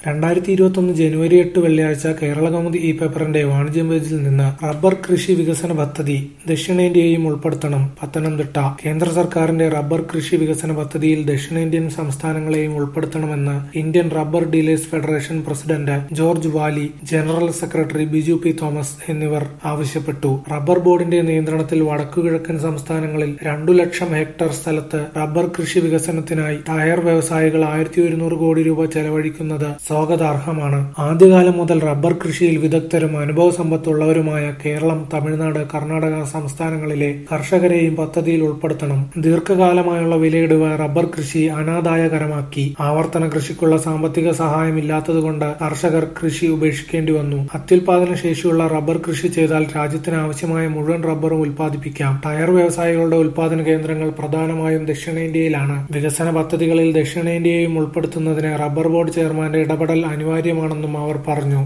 രണ്ടായിരത്തി ഇരുപത്തൊന്ന് ജനുവരി എട്ട് വെള്ളിയാഴ്ച കേരളകൗമുദി ഈ പേപ്പറിന്റെ വാണിജ്യം പേജിൽ നിന്ന് റബ്ബർ കൃഷി വികസന പദ്ധതി ദക്ഷിണേന്ത്യയെയും ഉൾപ്പെടുത്തണം പത്തനംതിട്ട കേന്ദ്ര സർക്കാരിന്റെ റബ്ബർ കൃഷി വികസന പദ്ധതിയിൽ ദക്ഷിണേന്ത്യൻ സംസ്ഥാനങ്ങളെയും ഉൾപ്പെടുത്തണമെന്ന് Indian rubber dealers federation president George Valy general secretary Biju P Thomas എന്നിവർ ആവശ്യപ്പെട്ടു റബ്ബർ ബോർഡിന്റെ നിയന്ത്രണത്തിൽ വടക്കുകിഴക്കൻ സംസ്ഥാനങ്ങളിൽ രണ്ടു ലക്ഷം ഹെക്ടർ സ്ഥലത്ത് റബ്ബർ കൃഷി വികസനത്തിനായി ടയർ വ്യവസായികൾ ആയിരത്തി ഒരുന്നൂറ് കോടി രൂപ ചെലവഴിക്കുന്നത് സ്വാഗതാർഹമാണ് ആദ്യകാലം മുതൽ റബ്ബർ കൃഷിയിൽ വിദഗ്ധരും അനുഭവ സമ്പത്തുള്ളവരുമായ കേരളം തമിഴ്നാട് കർണാടക സംസ്ഥാനങ്ങളിലെ കർഷകരെയും പദ്ധതിയിൽ ഉൾപ്പെടുത്തണം ദീർഘകാലമായുള്ള വിലയിടിവ് റബ്ബർ കൃഷി അനാദായകരമാക്കി ആവർത്തന കൃഷിക്കുള്ള സാമ്പത്തിക സഹായമില്ലാത്തതുകൊണ്ട് കർഷകർ കൃഷി ഉപേക്ഷിക്കേണ്ടി വന്നു അത്യുൽപാദന ശേഷിയുള്ള റബ്ബർ കൃഷി ചെയ്താൽ രാജ്യത്തിന് ആവശ്യമായ മുഴുവൻ റബ്ബറും ഉൽപ്പാദിപ്പിക്കാം ടയർ വ്യവസായികളുടെ ഉൽപാദന കേന്ദ്രങ്ങൾ പ്രധാനമായും ദക്ഷിണേന്ത്യയിലാണ് വികസന പദ്ധതികളിൽ ദക്ഷിണേന്ത്യയെയും ഉൾപ്പെടുത്തുന്നതിന് റബ്ബർ ബോർഡ് ചെയർമാന്റെ ഇടപെടൽ അനിവാര്യമാണെന്നും അവർ പറഞ്ഞു